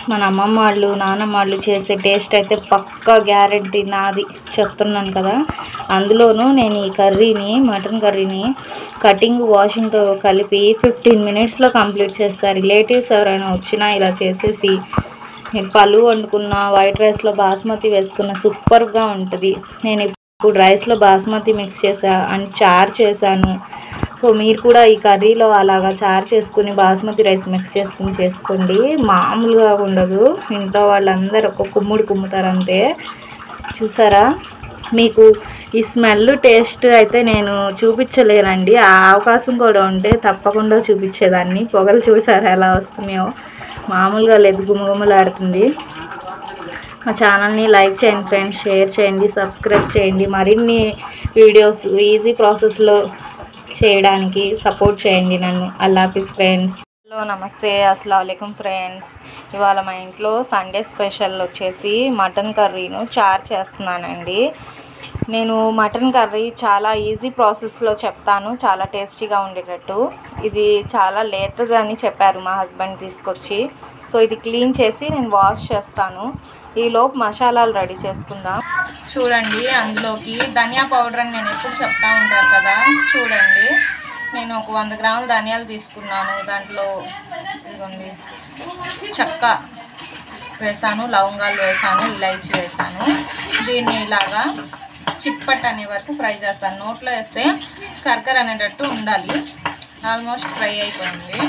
మన అమ్మమ్మ వాళ్ళు నాన్నమ్మ వాళ్ళు చేసే టేస్ట్ అయితే పక్కా గ్యారెంటీ నాది చెప్తున్నాను కదా అందులోనూ నేను ఈ కర్రీని మటన్ కర్రీని కటింగ్ వాషింగ్తో కలిపి ఫిఫ్టీన్ మినిట్స్లో కంప్లీట్ చేస్తారు రిలేటివ్స్ ఎవరైనా వచ్చినా ఇలా చేసేసి మీరు పళ్ళు వండుకున్న వైట్ రైస్లో బాస్మతి వేసుకున్న సూపర్గా ఉంటుంది నేను ఇప్పుడు రైస్లో బాస్మతి మిక్స్ చేసా అండ్ చార్ చేశాను సో మీరు కూడా ఈ కర్రీలో అలాగా చారు చేసుకుని బాస్మతి రైస్ మిక్స్ చేసుకుని చేసుకోండి మామూలుగా ఉండదు ఇంట్లో వాళ్ళందరూ ఒక కుమ్ముడు కుమ్ముతారు అంతే చూసారా మీకు ఈ స్మెల్ టేస్ట్ అయితే నేను చూపించలేనండి ఆ అవకాశం కూడా ఉంటే తప్పకుండా చూపించేదాన్ని పొగలు చూసారా ఎలా వస్తున్నాయో మామూలుగా లేదు గుమగుమలాడుతుంది మా ఛానల్ని లైక్ చేయండి ఫ్రెండ్స్ షేర్ చేయండి సబ్స్క్రైబ్ చేయండి మరిన్ని వీడియోస్ ఈజీ ప్రాసెస్లో చేయడానికి సపోర్ట్ చేయండి నన్ను అల్లాఫీస్ ఫ్రెండ్స్ హలో నమస్తే అస్సలం ఫ్రెండ్స్ ఇవాళ మా ఇంట్లో సండే స్పెషల్ వచ్చేసి మటన్ కర్రీను చార్ చేస్తున్నానండి నేను మటన్ కర్రీ చాలా ఈజీ ప్రాసెస్లో చెప్తాను చాలా టేస్టీగా ఉండేటట్టు ఇది చాలా లేతదని చెప్పారు మా హస్బెండ్ తీసుకొచ్చి సో ఇది క్లీన్ చేసి నేను వాష్ చేస్తాను ఈలోపు మసాలాలు రెడీ చేసుకుందాం చూడండి అందులోకి ధనియా పౌడర్ అని నేను ఎప్పుడు చెప్తా ఉంటాను కదా చూడండి నేను ఒక వంద గ్రాముల ధనియాలు తీసుకున్నాను దాంట్లో ఇదిగోండి చెక్క వేసాను లవంగాలు వేసాను ఇలైచి వేసాను దీన్ని ఇలాగా చిప్పట్ అనే వరకు ఫ్రై చేస్తాను నోట్లో వేస్తే కర్కర్ అనేటట్టు ఉండాలి ఆల్మోస్ట్ ఫ్రై అయిపోయింది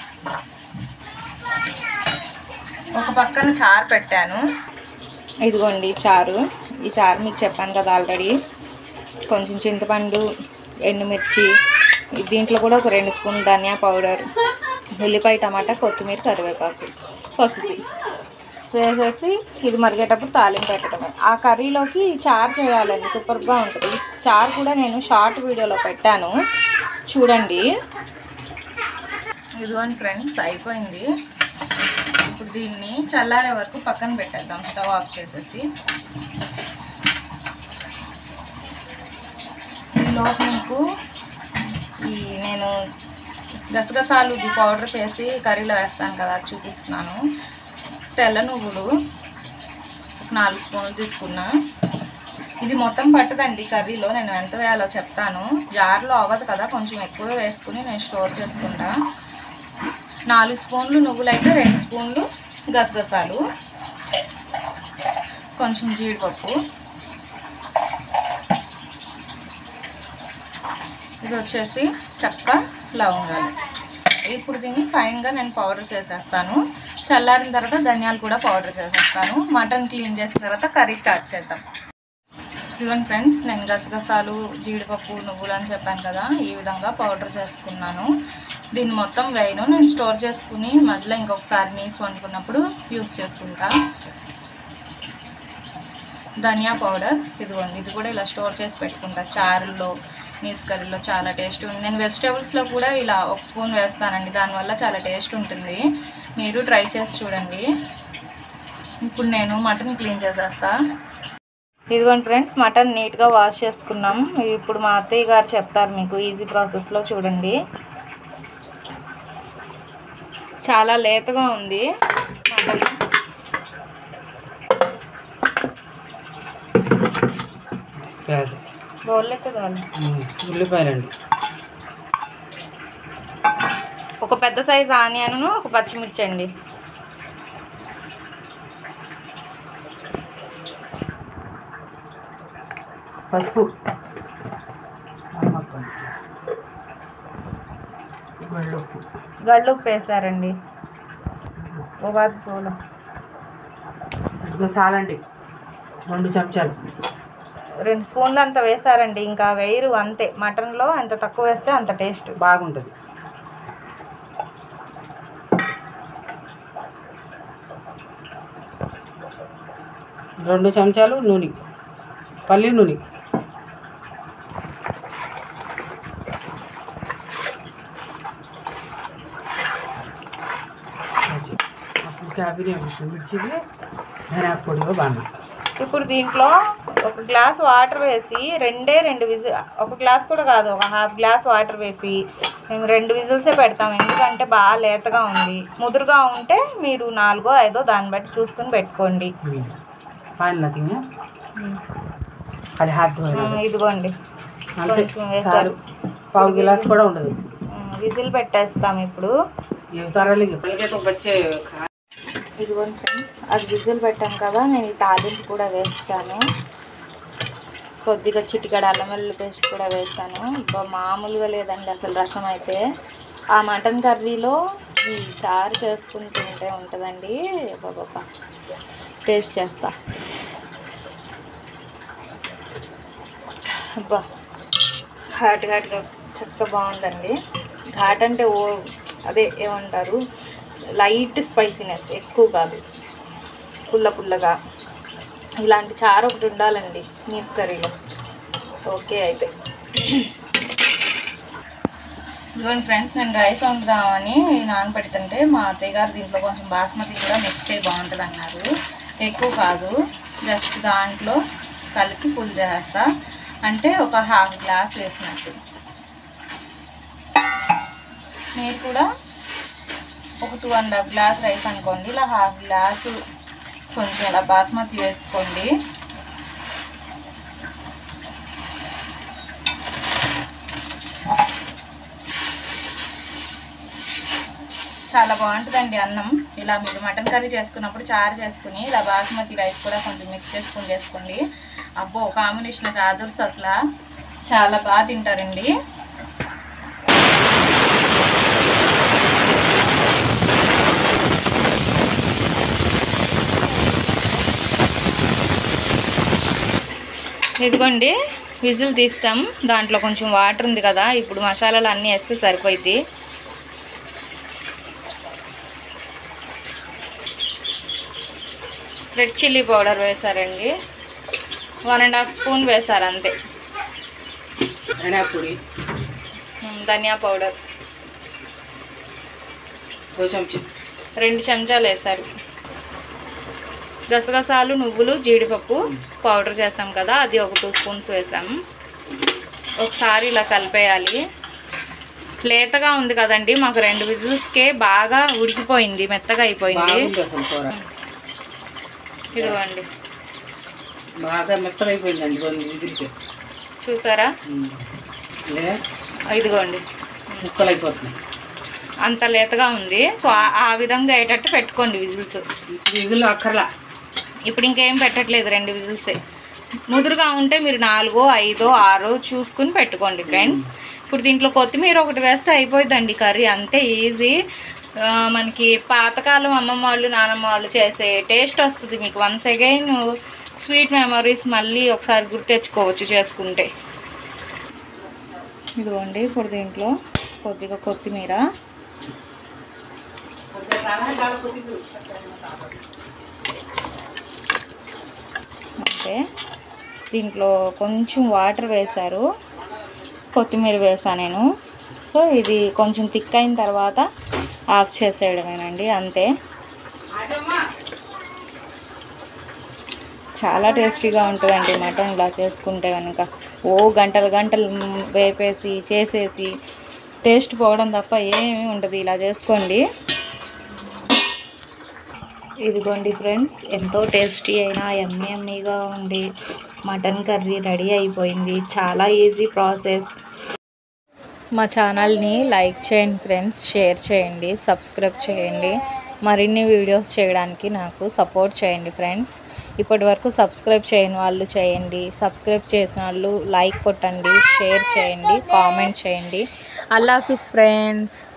ఒక పక్కన చారు పెట్టాను ఇదిగోండి చారు ఈ చారు మీకు చెప్పాను కదా ఆల్రెడీ కొంచెం చింతపండు ఎండుమిర్చి దీంట్లో కూడా ఒక రెండు స్పూన్లు ధనియా పౌడర్ ఉల్లిపాయ టమాటా కొత్తిమీర కరివేపాకు పసుపు వేసేసి ఇది మరిగేటప్పుడు తాలింపు పెట్టడమే ఆ కర్రీలోకి ఈ చారు చేయాలండి సూపర్గా ఉంటుంది ఈ చారు కూడా నేను షార్ట్ వీడియోలో పెట్టాను చూడండి ఇదిగోండి ఫ్రెండ్స్ అయిపోయింది ఇప్పుడు దీన్ని చల్లారే వరకు పక్కన పెట్టేద్దాం స్టవ్ ఆఫ్ చేసేసి ఈలోపు మీకు ఈ నేను గసగసాలు ఇది పౌడర్ చేసి కర్రీలో వేస్తాను కదా అది చూపిస్తున్నాను తెల్ల నువ్వులు ఒక నాలుగు స్పూన్లు తీసుకున్నా ఇది మొత్తం పట్టదండి కర్రీలో నేను ఎంత వేయాలో చెప్తాను జార్లో అవ్వదు కదా కొంచెం ఎక్కువ వేసుకుని నేను స్టోర్ చేసుకుంటా నాలుగు స్పూన్లు నువ్వులు అయితే రెండు స్పూన్లు గసగసాలు కొంచెం జీడిపప్పు ఇది వచ్చేసి చెక్క లవంగాలు ఇప్పుడు దీన్ని ఫైన్గా నేను పౌడర్ చేసేస్తాను చల్లారిన తర్వాత ధనియాలు కూడా పౌడర్ చేసేస్తాను మటన్ క్లీన్ చేసిన తర్వాత కర్రీ స్టార్ట్ చేద్దాం ఇదిగోండి ఫ్రెండ్స్ నేను గసగసాలు జీడిపప్పు నువ్వులు అని చెప్పాను కదా ఈ విధంగా పౌడర్ చేసుకున్నాను దీన్ని మొత్తం వేయను నేను స్టోర్ చేసుకుని మధ్యలో ఇంకొకసారి నీసు వండుకున్నప్పుడు యూస్ చేసుకుంటా ధనియా పౌడర్ ఇదిగోండి ఇది కూడా ఇలా స్టోర్ చేసి పెట్టుకుంటా చారుల్లో నీస్ కర్రీలో చాలా టేస్ట్ ఉంది నేను వెజిటేబుల్స్లో కూడా ఇలా ఒక స్పూన్ వేస్తానండి దానివల్ల చాలా టేస్ట్ ఉంటుంది మీరు ట్రై చేసి చూడండి ఇప్పుడు నేను మటన్ క్లీన్ చేసేస్తా ఇదిగోండి ఫ్రెండ్స్ మటన్ నీట్గా వాష్ చేసుకున్నాం ఇప్పుడు మా అత్తయ్య గారు చెప్తారు మీకు ఈజీ ప్రాసెస్లో చూడండి చాలా లేతగా ఉంది మటన్ పేద బౌల్లెక్క కావాలి ఉల్లిపాయలండి ఒక పెద్ద సైజు ఆనియన్ ఒక పచ్చిమిర్చి అండి పసుపు గళ్ళుప్పు గళ్ళు ఉప్పు వేసారండి ఉగాది పూలు ఇదిగో చాలండి రెండు చెంచాలు రెండు స్పూన్లు అంత వేసారండి ఇంకా వేయరు అంతే మటన్లో ఎంత తక్కువ వేస్తే అంత టేస్ట్ బాగుంటుంది రెండు చెంచాలు నూనె పల్లి నూనె అప్పుడు క్యాబిరీ మిర్చికి ధనియా పొడిలో బాగా ఇప్పుడు దీంట్లో ఒక గ్లాస్ వాటర్ వేసి రెండే రెండు విజి ఒక గ్లాస్ కూడా కాదు ఒక హాఫ్ గ్లాస్ వాటర్ వేసి మేము రెండు విజిల్సే పెడతాం ఎందుకంటే బాగా లేతగా ఉంది ముదురుగా ఉంటే మీరు నాలుగో ఐదో దాన్ని బట్టి చూసుకుని పెట్టుకోండి పాన్ నథింగ్ అది హాట్ ఉమ్, ఇదిగోండి అంతే కొంచెం వేసారు. చాలు పావు గిలాస్ కూడా ఉండదు ఉమ్, విజిల్ పెట్టేస్తాం ఇప్పుడు ये उतारा लेंगे पहले तो बच्चे खा- ఇదిగోండి ఫ్రెండ్స్ అది విజిల్ పెట్టాం కదా నేను ఈ తాలింపు కూడా వేస్తాను కొద్దిగా చిటికడ అల్లం వెల్లుల్లి పేస్ట్ కూడా వేస్తాను ఇంకా మామూలుగా లేదండి అసలు రసం అయితే ఆ మటన్ కర్రీలో ఈ చారు చేసుకుని తింటే ఉంటుందండి బాబా టేస్ట్ చేస్తా అబ్బా ఘాట్ ఘాట్గా చక్కగా బాగుందండి ఘాట్ అంటే ఓ అదే ఏమంటారు లైట్ స్పైసీనెస్ ఎక్కువ కాదు పుల్ల పుల్లగా ఇలాంటి చారు ఒకటి ఉండాలండి నీస్ కర్రీలో ఓకే అయితే ఇదిగోండి ఫ్రెండ్స్ నేను రైస్ వండుదామని నానబెడుతుంటే మా అత్తయ్య గారు దీంట్లో కొంచెం బాస్మతి కూడా మిక్స్ చేయి బాగుంటుంది అన్నారు ఎక్కువ కాదు జస్ట్ దాంట్లో కలిపి ఫుల్ చేస్తా అంటే ఒక హాఫ్ గ్లాస్ వేసినట్టు మీరు కూడా ఒక two and half glass rice అనుకోండి ఇలా హాఫ్ గ్లాసు కొంచెం ఇలా బాస్మతి వేసుకోండి చాలా బాగుంటుందండి అన్నం ఇలా మీరు మటన్ కర్రీ చేసుకున్నప్పుడు చారు చేసుకుని ఇలా బాస్మతి రైస్ కూడా కొంచెం మిక్స్ చేసుకుని చేసుకోండి అబ్బో కాంబినేషన్ రాదుర్స్ అసలు చాలా బాగా తింటారండి ఇదిగోండి విజిల్ తీస్తాం దాంట్లో కొంచెం వాటర్ ఉంది కదా ఇప్పుడు మసాలాలు అన్నీ వేస్తే సరిపోయింది రెడ్ చిల్లీ పౌడర్ వేశారండి వన్ అండ్ హాఫ్ స్పూన్ వేశారు అంతే धनिया पूरी ఉమ్, ధనియా పౌడర్ दो चमचे రెండు చెంచాలు వేశారు గసగసాలు నువ్వులు జీడిపప్పు పౌడర్ చేసాం కదా అది ఒక టూ స్పూన్స్ వేసాము ఒకసారి ఇలా కలిపేయాలి లేతగా ఉంది కదండి మాకు రెండు విజిల్స్కే బాగా ఉడికిపోయింది మెత్తగా అయిపోయింది బాగుంది అసలు కూర ఇదిగోండి బాగా మెత్తగా అయిపోయిందండి రెండు విజిల్కి చూసారా లే ఇదిగోండి ముక్కలు అయిపోతున్నాయి అంత లేతగా ఉంది సో ఆ- ఆ విధంగా అయ్యేటట్టు పెట్టుకోండి విజిల్స్ ఇప్పుడు విజిల్ అక్కర్లా ఇప్పుడు ఇంకేం పెట్టట్లేదు రెండు విజిల్సే ముదురుగా ఉంటే మీరు నాలుగో ఐదో ఆరో చూసుకుని పెట్టుకోండి ఫ్రెండ్స్ ఇప్పుడు దీంట్లో కొత్తిమీర ఒకటి వేస్తే అయిపోయిందండి కర్రీ అంతే ఈజీ ఆ, మనకి పాతకాలం అమ్మమ్మ వాళ్ళు నానమ్మ వాళ్ళు చేసే టేస్ట్ వస్తుంది మీకు వన్స్ అగైన్ స్వీట్ మెమరీస్ మళ్ళీ ఒకసారి గుర్తు తెచ్చుకోవచ్చు చేసుకుంటే ఇదిగోండి ఇప్పుడు దీంట్లో కొద్దిగా కొత్తిమీర అంటే దీంట్లో కొంచెం వాటర్ వేశారు కొత్తిమీర వేసా నేను సో ఇది కొంచెం థిక్ అయిన తర్వాత ఆఫ్ చేసేయడమేనండి అంతే చాలా టేస్టీగా ఉంటుందండి మటన్ ఇలా చేసుకుంటే కనుక ఓ గంటలు గంటలు మ్, వేపేసి చేసేసి టేస్ట్ పోవడం తప్ప ఏమీ ఉండదు ఇలా చేసుకోండి ఇదిగోండి ఫ్రెండ్స్ ఎంతో టేస్టీ అయినా ఎమ్మీ ఎమ్మీగా ఉండి మటన్ కర్రీ రెడీ అయిపోయింది చాలా ఈజీ ప్రాసెస్ మా ఛానల్ని లైక్ చేయండి ఫ్రెండ్స్ షేర్ చేయండి సబ్స్క్రైబ్ చేయండి మరిన్ని వీడియోస్ చేయడానికి నాకు సపోర్ట్ చేయండి ఫ్రెండ్స్ ఇప్పటి వరకు సబ్స్క్రైబ్ చేయని వాళ్ళు చేయండి సబ్స్క్రైబ్ చేసిన వాళ్ళు లైక్ కొట్టండి షేర్ చేయండి కామెంట్ చేయండి అల్లా హాఫీస్ ఫ్రెండ్స్